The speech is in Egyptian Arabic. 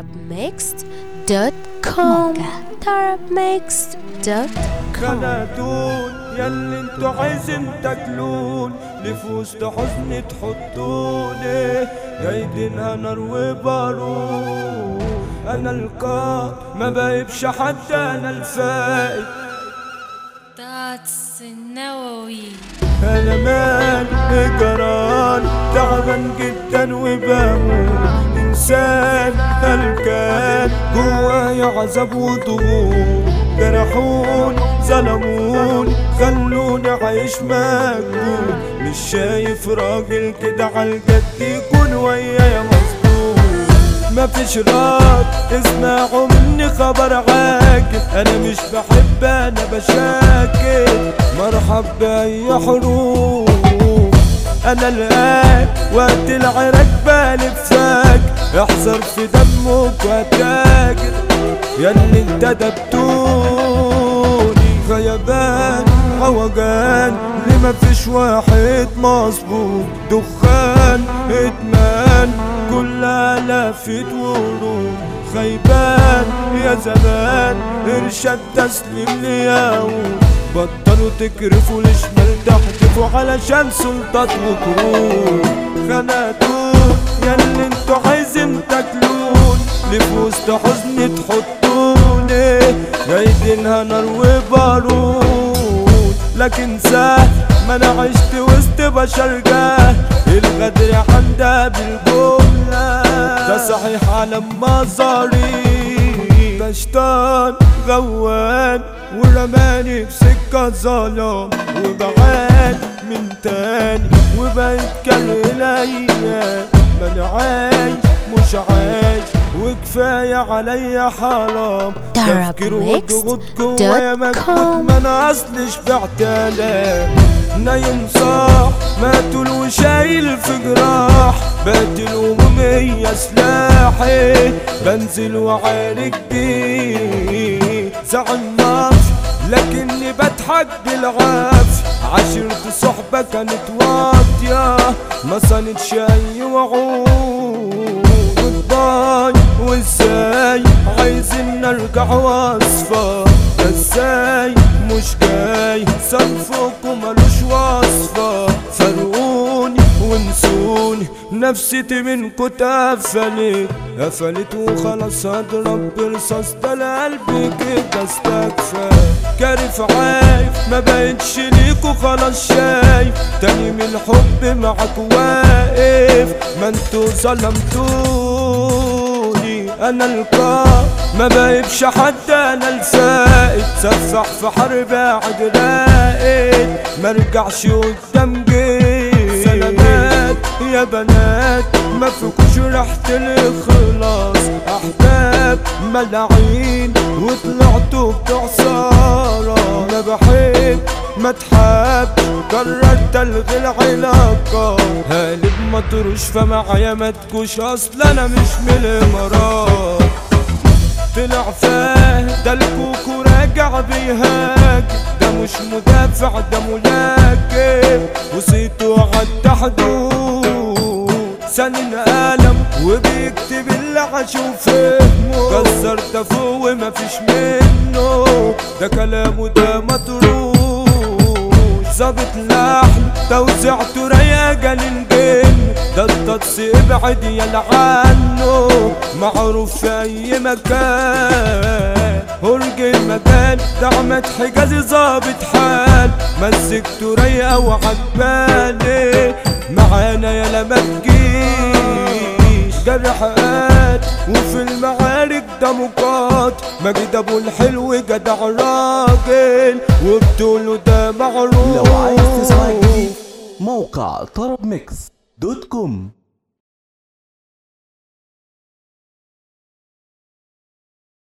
tarabmixed.com tarabmixed.com خناتون ياللي انتوا عايزين تاكلون لفوز حزن تحطوني جايدينها نار وبارود انا القائد ما بايبش حتى انا الفائد That's النووي انا مال جران تعبان جدا وبموت انسان هلكان جوايا عذاب وضغوط جرحون ظلمون خلوني عايش مجنون مش شايف راجل كده عالجد يكون ويايا مظبوط مفيش راد اسمعوا مني خبر عاجل انا مش بحب انا بشاكل مرحب باي حروب انا الان وقت العراك بالي فاك احذر في دمك وتاجر ياللي انت دبتوني غيبان عوجان ليه مفيش واحد مظبوط دخان ادمان كلها لفت ورود خيبان يا زمان ارشاد تسليم لياهود بطلوا تكرفوا لشمال تحتفوا علشان سلطات وكروت خناتون ياللي انتوا عايزين تاكلون لفوز حزن تحطوني جايدينها نار وبارود لكن سهل ما انا عشت وسط بشر جاه الغدر عندها بالجملة ده صحيح على مظاري ده شيطان غوان ورماني في سكة ظلام وبعاد من تاني وبقيت كالإليا ما انا عايش مش عايش وكفاية عليا حرام تفكير وضغوط جوايا مكبوت ما انا اصلي شبعت الام نايم صاح ماتوا وشايل في جراح بقت الأمومية سلاحي بنزل وعارك بيه زعل نفسي لكني بضحك بالعافية عشرة صحبة كانت واطية ما صنتش أي وعود باي وازاي عايزين نرجع وصفة ازاي مش جاي صنفكم ملوش وصفة فرقوني ونسوني نفسيتي منكو اتقفلت قفلت وخلاص هضرب برصاص ده لقلبي كده استكفى كارف عايف ما بقتش ليكو خلاص شايف تاني من الحب معاك واقف ما انتو ظلمتوني انا القائد ما بايبش حتى انا الفائد سفح في حرب قاعد راقد مرجعش قدام جيش سلامات يا بنات ما فيكوش ريحة الاخلاص احباب ملاعين وطلعتوا بتوع سارة ما بحب ما تحب قررت الغي العلاقة هالب مطروش فمعايا ما تكوش اصل انا مش من الامارات طلع فاه ده الكوكو راجع بيهاجم ده مش مدافع ده ملاكم وصيته عدى حدود سنين قلم وبيكتب اللي عاش وفهمه كسر فوق ومفيش منه ده كلامه ده مطروش ظابط لحن توزيعته رايقة للجن ده التطس ابعد يلا عنه معروف في اي مكان هرج المكان ده عماد حجازي ظابط حال مسكته رايقة وعجباني معانا يلا ما تجيش جرحات وفي المعارك ده مقات مجد ابو الحلو جدع راجل وبطوله ده معروف لو عايز تسمع جديد موقع طرب ميكس دوت كوم